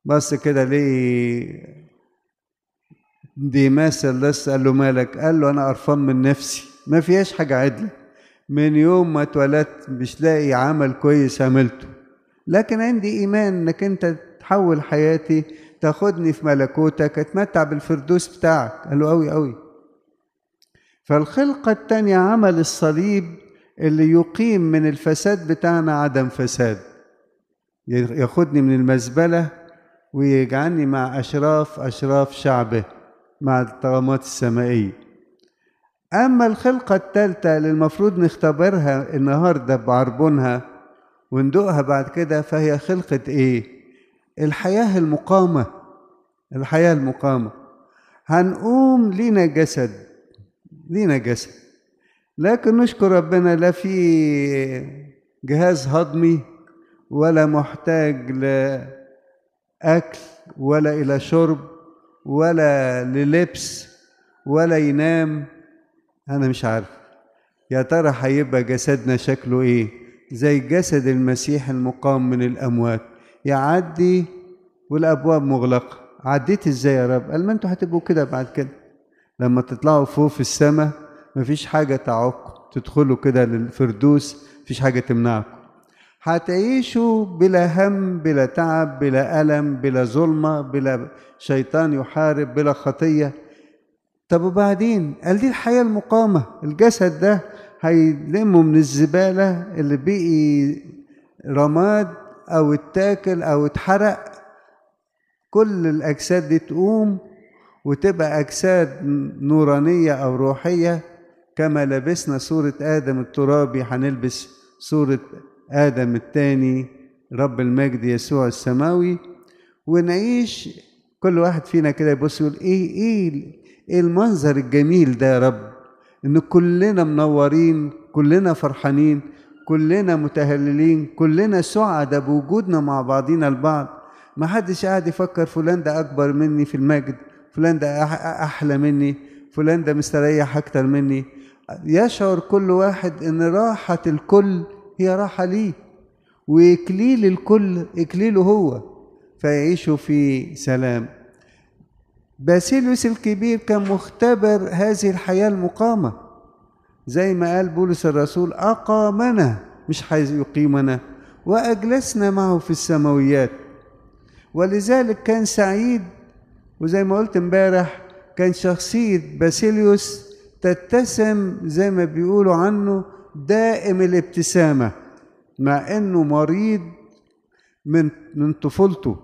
بص كده ليه ديماس اللص قال له مالك قال له انا قرفان من نفسي ما فيهاش حاجه عدله من يوم ما اتولدت مش لاقي عمل كويس عملته لكن عندي ايمان انك انت تحول حياتي تاخدني في ملكوتك اتمتع بالفردوس بتاعك قال له قوي قوي فالخلقه التانية عمل الصليب اللي يقيم من الفساد بتاعنا عدم فساد ياخدني من المزبله ويجعلني مع اشراف اشراف شعبه مع الطغمات السمائيه اما الخلقه الثالثه اللي المفروض نختبرها النهارده بعربونها وندوقها بعد كده فهي خلقه ايه الحياه المقامه الحياه المقامه هنقوم لينا جسد لينا جسد لكن نشكر ربنا لا في جهاز هضمي ولا محتاج لأكل ولا إلى شرب ولا للبس ولا ينام أنا مش عارف يا ترى هيبقى جسدنا شكله إيه زي جسد المسيح المقام من الأموات يعدي والأبواب مغلقة عديت إزاي يا رب قال ما أنتوا هتبقوا كده بعد كده لما تطلعوا فوق في السماء مفيش حاجة تعوقكم تدخلوا كده للفردوس مفيش حاجة تمنعكم هتعيشوا بلا هم بلا تعب بلا ألم بلا ظلمة بلا شيطان يحارب بلا خطية طب وبعدين قال دي الحياة المقامة الجسد ده هيلمه من الزبالة اللي بقي رماد أو اتاكل أو اتحرق كل الأجساد دي تقوم وتبقى أجساد نورانية أو روحية كما لبسنا صورة آدم الترابي هنلبس صورة آدم الثاني رب المجد يسوع السماوي ونعيش كل واحد فينا كده يبص يقول إيه إيه إيه المنظر الجميل ده يا رب إن كلنا منورين كلنا فرحانين كلنا متهللين كلنا سعداء بوجودنا مع بعضينا البعض ما حدش قاعد يفكر فلان ده أكبر مني في المجد فلان ده أحلى مني فلان ده مستريح أكتر مني يشعر كل واحد إن راحة الكل هي راحة ليه وإكليل الكل إكليله هو فيعيشوا في سلام باسيليوس الكبير كان مختبر هذه الحياة المقامة زي ما قال بولس الرسول أقامنا مش حيث يقيمنا وأجلسنا معه في السماويات ولذلك كان سعيد وزي ما قلت امبارح كان شخصية باسيليوس تتسم زي ما بيقولوا عنه دائم الابتسامة مع انه مريض من من طفولته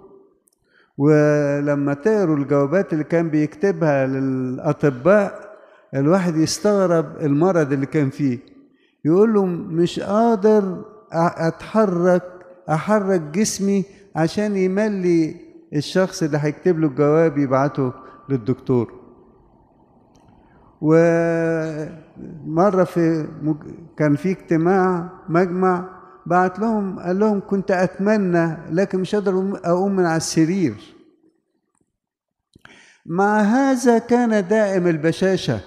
ولما تقروا الجوابات اللي كان بيكتبها للأطباء الواحد يستغرب المرض اللي كان فيه يقول له مش قادر أتحرك أحرك جسمي عشان يملي الشخص اللي هيكتب له الجواب يبعته للدكتور ومرة في كان في اجتماع مجمع بعت لهم قال لهم كنت أتمنى لكن مش قادر أقوم من على السرير مع هذا كان دائم البشاشة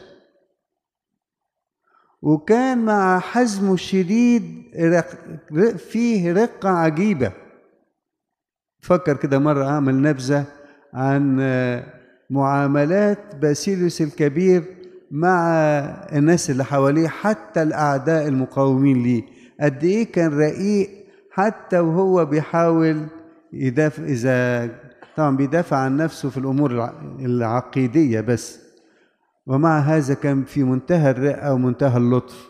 وكان مع حزمه الشديد فيه رقة عجيبة فكر كده مرة أعمل نبذة عن معاملات باسيليوس الكبير مع الناس اللي حواليه حتى الأعداء المقاومين ليه قد إيه كان رقيق حتى وهو بيحاول يدافع إذا طبعا بيدافع عن نفسه في الأمور العقيدية بس ومع هذا كان في منتهى الرقة ومنتهى اللطف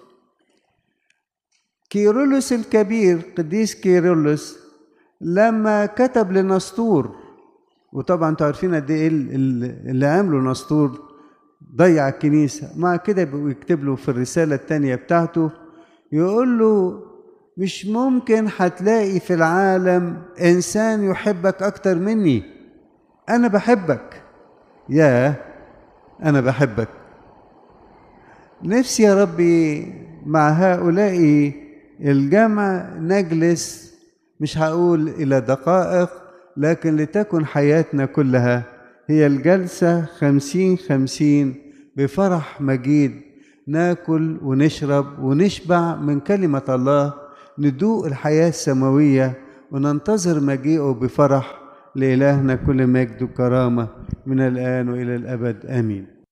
كيرلس الكبير قديس كيرلس لما كتب لنسطور وطبعا انتوا عارفين قد ايه اللي عمله نسطور ضيع الكنيسة مع كده يكتب له في الرسالة التانية بتاعته يقول له مش ممكن هتلاقي في العالم إنسان يحبك أكتر مني أنا بحبك يا أنا بحبك نفسي يا ربي مع هؤلاء الجمع نجلس مش هقول إلى دقائق لكن لتكن حياتنا كلها هي الجلسة خمسين خمسين بفرح مجيد ناكل ونشرب ونشبع من كلمة الله ندوق الحياة السماوية وننتظر مجيئه بفرح لإلهنا كل مجد وكرامة من الآن وإلى الأبد آمين